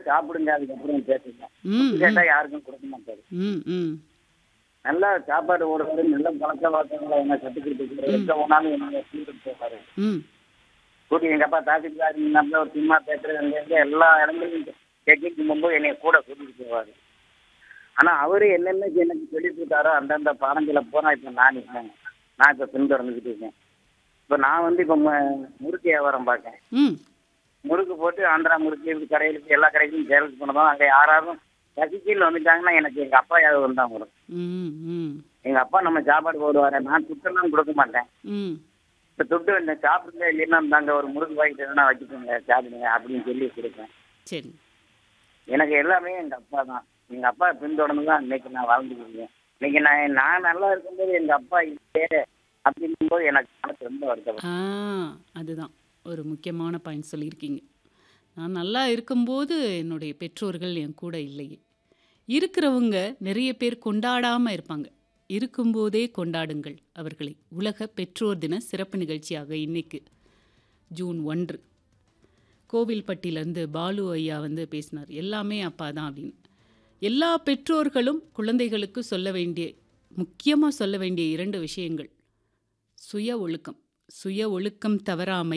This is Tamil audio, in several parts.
சாப்பிடுங்க அதுக்கப்புறம் பேசுங்க ம், கேட்டா யாருக்கும் கொடுக்க மாட்டாரு ம் ம் நல்லா சாப்பாடு ஓடுறது நல்ல பழக்க வழக்கங்களை என்ன கற்றுக்கிட்டு இருக்கிறாரு எங்க போனாலும் என்ன கூட்டிட்டு போவாரு ம் கூட்டி எங்க அப்பா தாசில்தார் நம்ம ஒரு சும்மா பேசுறது அங்க இங்க எல்லா இடங்களையும் செக்கிங் போகும்போது என்னை கூட கூட்டிட்டு போவாரு ஆனா அவரு என்னென்ன எனக்கு சொல்லி கொடுத்தாரோ அந்தந்த பாடங்களை பூரா இப்ப நான் இருக்கேன் நான் இப்ப பின்தொடர்ந்துக்கிட்டு இருக்கேன் இப்ப நான் வந்து இப்ப மு- முறுக்கு வியாபாரம் பார்க்கேன் ம் முறுக்கு போட்டு ஆந்திரா முறுக்கு இப்படி கடைகளுக்கு எல்லா கடைக்கும் சேல்ஸ் பண்ணதும் அங்க யாராவது பசிக்கீழ் வந்துட்டாங்கன்னா எனக்கு எங்க அப்பா யாவது வந்தா வரும் ம் ம் எங்க அப்பா நம்ம சாப்பாடு போடுவாரு நான் துட்டெல்லாம் கொடுக்க மாட்டேன் ம் இப்ப துட்டு இந்த சாப்பிடுங்க இல்லைன்னா தாங்க ஒரு முறுக்கு பாக்கெட் எதுனா வச்சுக்கோங்க சாப்பிடுங்க அப்படின்னு சொல்லி கொடுப்பேன் சரி எனக்கு எல்லாமே எங்க அப்பா தான் எங்க அப்பா பின்தொடர்ந்து தான் இன்னைக்கு நான் வாழ்ந்துருக்கேன் இன்னைக்கு நான் நான் நல்லா இருக்கும்போது எங்க அப்பா இல்லையே அப்படிங்கும்போது எனக்கு மனசு ரொம்ப வருத்தம் ஆ அதுதான் ஒரு முக்கியமான பாயிண்ட் சொல்லியிருக்கீங்க நான் நல்லா இருக்கும்போது என்னுடைய பெற்றோர்கள் என் கூட இல்லையே இருக்கிறவங்க நிறைய பேர் கொண்டாடாமல் இருப்பாங்க இருக்கும்போதே கொண்டாடுங்கள் அவர்களை உலக பெற்றோர் தின சிறப்பு நிகழ்ச்சியாக இன்னைக்கு ஜூன் ஒன்று கோவில்பட்டியிலேருந்து பாலு ஐயா வந்து பேசினார் எல்லாமே அப்பா தான் அப்படின்னு எல்லா பெற்றோர்களும் குழந்தைகளுக்கு சொல்ல வேண்டிய முக்கியமாக சொல்ல வேண்டிய இரண்டு விஷயங்கள் சுய ஒழுக்கம் சுய ஒழுக்கம் தவறாமை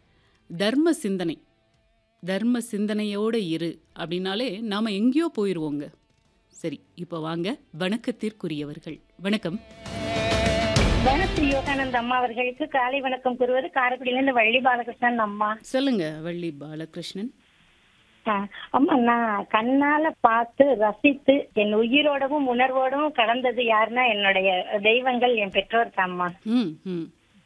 தர்ம சிந்தனை தர்ம சிந்தனையோடு இரு அப்படின்னாலே நாம் எங்கேயோ போயிடுவோங்க சரி இப்போ வாங்க வணக்கத்திற்குரியவர்கள் வணக்கம் வணக்கம் யோகானந்த் அம்மா அவர்களுக்கு காலை வணக்கம் கூறுவது காரைக்குடியிலிருந்து வள்ளி பாலகிருஷ்ணன் அம்மா சொல்லுங்க வள்ளி பாலகிருஷ்ணன் ஆ, அம்மா நான் கண்ணால பார்த்து ரசித்து என் உயிரோடவும் உணர்வோடவும் கலந்தது யாருன்னா என்னுடைய தெய்வங்கள் என் பெற்றோர் தான்மா ம் ம்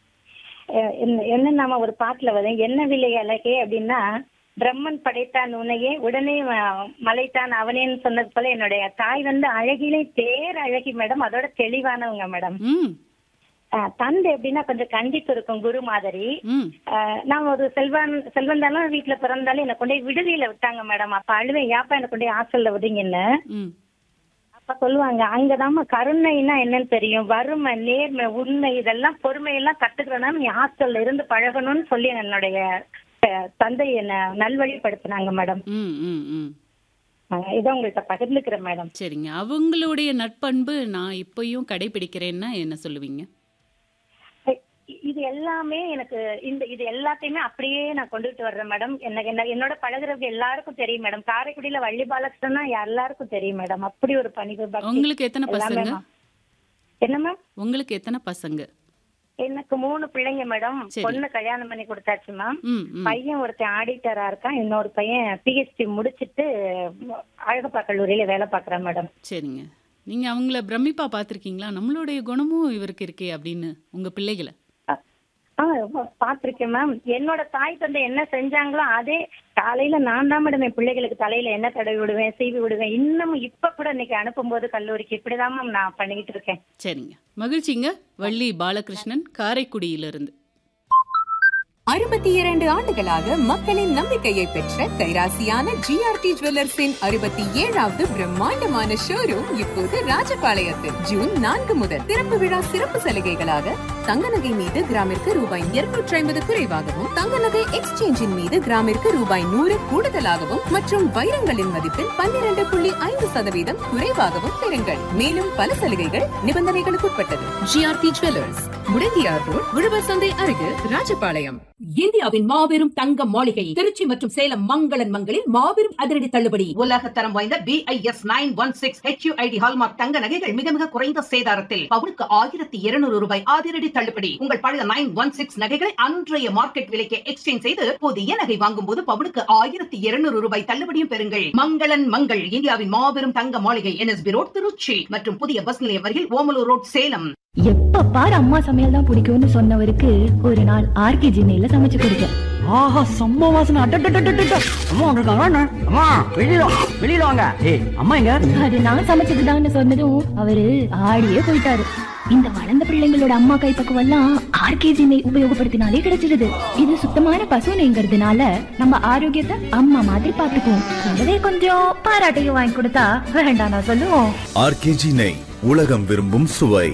அஹ் என்ன- என்ன நாம ஒரு பாட்டுல வரும் என்ன விலை அழகே அப்படின்னா பிரம்மன் படைத்தான் உன்னையே உடனே அஹ், மலைத்தான் அவனேன்னு சொன்னது போல என்னுடைய தாய் வந்து அழகிலே பேர் அழகி மேடம் அதோட தெளிவானவங்க மேடம் ம் அஹ், தந்தை எப்படின்னா கொஞ்சம் கண்டிப்பு இருக்கும் குரு மாதிரி ம் ஆஹ் நான் ஒரு செல்வன் செல்வன் தானே வீட்டுல பிறந்தாலும் என்னை கொண்டு போய் விடுதியில விட்டாங்க மேடம் அப்ப அழுவேன் ஏப்பா என்னை கொண்டு போய் ஹாஸ்டல்ல விடுங்கன்னு ம் அப்ப சொல்லுவாங்க அங்கதாம்மா கருணைன்னா என்னன்னு தெரியும் வறுமை நேர்மை உண்மை இதெல்லாம் பொறுமை எல்லாம் கத்துக்கிறனா நீ ஹாஸ்டல்ல இருந்து பழகணும்னு சொல்லி என்னுடைய அஹ், தந்தை என்ன நல்வழிப்படுத்தினாங்க மேடம் ம் ம் ம் ஆஹ் இதை உங்கள்கிட்ட பகிர்ந்துக்கிறேன் மேடம் சரிங்க அவங்களுடைய நட்பண்பு நான் இப்பயும் கடைபிடிக்கிறேன்னா என்ன சொல்லுவீங்க இது எல்லாமே எனக்கு இந்த இது எல்லாத்தையுமே அப்படியே நான் கொண்டுட்டு வர்றேன் மேடம் என்ன என்ன என்னோட பழகுறவங்க எல்லாருக்கும் தெரியும் மேடம் காரைக்குடியில வள்ளி பாலகிருஷ்ணன் எல்லாருக்கும் தெரியும் மேடம் அப்படி ஒரு பணிவு பக்தி உங்களுக்கு எத்தனை எல்லாமே பசங்க மா- என்ன மேம் உங்களுக்கு எத்தனை பசங்க எனக்கு மூணு பிள்ளைங்க மேடம் சரி. பொண்ணு கல்யாணம் பண்ணி கொடுத்தாச்சு மேம் ம் ம் பையன் ஒருத்தன் ஆடிட்டரா இருக்கான் இன்னொரு பையன் பிஹெச்டி முடிச்சிட்டு அழகப்பா கல்லூரியில வேலை பாக்குறான் மேடம் சரிங்க நீங்க அவங்கள பிரமிப்பா பார்த்துருக்கீங்களா நம்மளுடைய குணமும் இவருக்கு இருக்கே அப்படின்னு உங்க பிள்ளைகளை ஆ பாத்திருக்கேன் மேம் என்னோட தாய் தந்தை என்ன செஞ்சாங்களோ அதே காலையில நான் தான் மேடம் என் பிள்ளைகளுக்கு தலையில என்ன தடவி விடுவேன் சீவி விடுவேன் இன்னும் இப்ப கூட இன்னைக்கு அனுப்பும்போது கல்லூரிக்கு இப்படிதான் மேம் நான் பண்ணிக்கிட்டு இருக்கேன் சரிங்க மகிழ்ச்சிங்க வள்ளி பாலகிருஷ்ணன் காரைக்குடியிலிருந்து அறுபத்தி இரண்டு ஆண்டுகளாக மக்களின் நம்பிக்கையை பெற்ற கைராசியான ஜிஆர்டி ஜுவல்லர்ஸின் அறுபத்தி ஏழாவது பிரம்மாண்டமான ஷோரூம் இப்போது ராஜபாளையத்தில் ஜூன் நான்கு முதல் திறப்பு விழா சிறப்பு சலுகைகளாக தங்க நகை மீது கிராமிற்கு ரூபாய் இருநூற்றி ஐம்பது குறைவாகவும் தங்க நகை எக்ஸ்சேஞ்சின் மீது கிராமிற்கு ரூபாய் நூறு கூடுதலாகவும் மற்றும் வைரங்களின் மதிப்பில் பன்னிரண்டு புள்ளி ஐந்து சதவீதம் குறைவாகவும் பெறுங்கள் மேலும் பல சலுகைகள் நிபந்தனைகளுக்குட்பட்டது ஜிஆர்டி ஜுவல்லர்ஸ் முடங்கியார் ரோட் உழவர் சந்தை அருகில் ராஜபாளையம் இந்தியாவின் மாபெரும் தங்க மாளிகை திருச்சி மற்றும் சேலம் மங்களன் மங்களில் மாபெரும் அதிரடி தள்ளுபடி உலக தரம் வாய்ந்த BIS nine one six HUID hallmark தங்க நகைகள் மிக மிக குறைந்த சேதாரத்தில் பவுனுக்கு ஆயிரத்தி இருநூறு ரூபாய் அதிரடி தள்ளுபடி உங்கள் பழைய நைன் ஒன் சிக்ஸ் நகைகளை அன்றைய மார்க்கெட் விலைக்கு எக்ஸ்சேஞ்ச் செய்து புதிய நகை வாங்கும் போது பவுனுக்கு ஆயிரத்தி இருநூறு ரூபாய் தள்ளுபடியும் பெறுங்கள் மங்களன் மங்கள் இந்தியாவின் மாபெரும் தங்க மாளிகை என்எஸ்பி ரோட் திருச்சி மற்றும் புதிய பஸ் நிலையம் அருகில் ஓமலூர் ரோட் சேலம் எப்ப பாரு அம்மா சமையல் தான் பிடிக்கும்னு சொன்னவருக்கு ஒரு நாள் ஆர்கே ஜினையில சமைச்சு கொடுத்தேன் ஆஹா செம்ம வாசனை அட்டட்டட்டட்டட்ட அம்மா வந்திருக்காங்க அண்ணா. அம்மா வெளியில வா, வெளியில வாங்க ஏய் அம்மா எங்க அது நான் சமைச்சதுதான்னு சொன்னதும் அவரு ஆடியே போயிட்டாரு இந்த வளர்ந்த பிள்ளைங்களோட அம்மா கைப்பக்குவம் எல்லாம் ஆர்கேஜி நெய் உபயோகப்படுத்தினாலே கிடைச்சிடுது இது சுத்தமான பசு நெய்ங்கிறதுனால நம்ம ஆரோக்கியத்தை அம்மா மாதிரி பாத்துக்குவோம் கூடவே கொஞ்சம் பாராட்டையும் வாங்கி கொடுத்தா வேண்டாம் நான் சொல்லுவோம் ஆர்கேஜி நெய் உலகம் விரும்பும் சுவை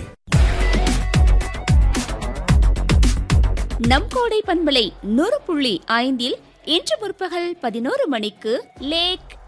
நம் கோடை பண்பலை நூறு புள்ளி ஐந்தில் இன்று முற்பகல் பதினோரு மணிக்கு லேக்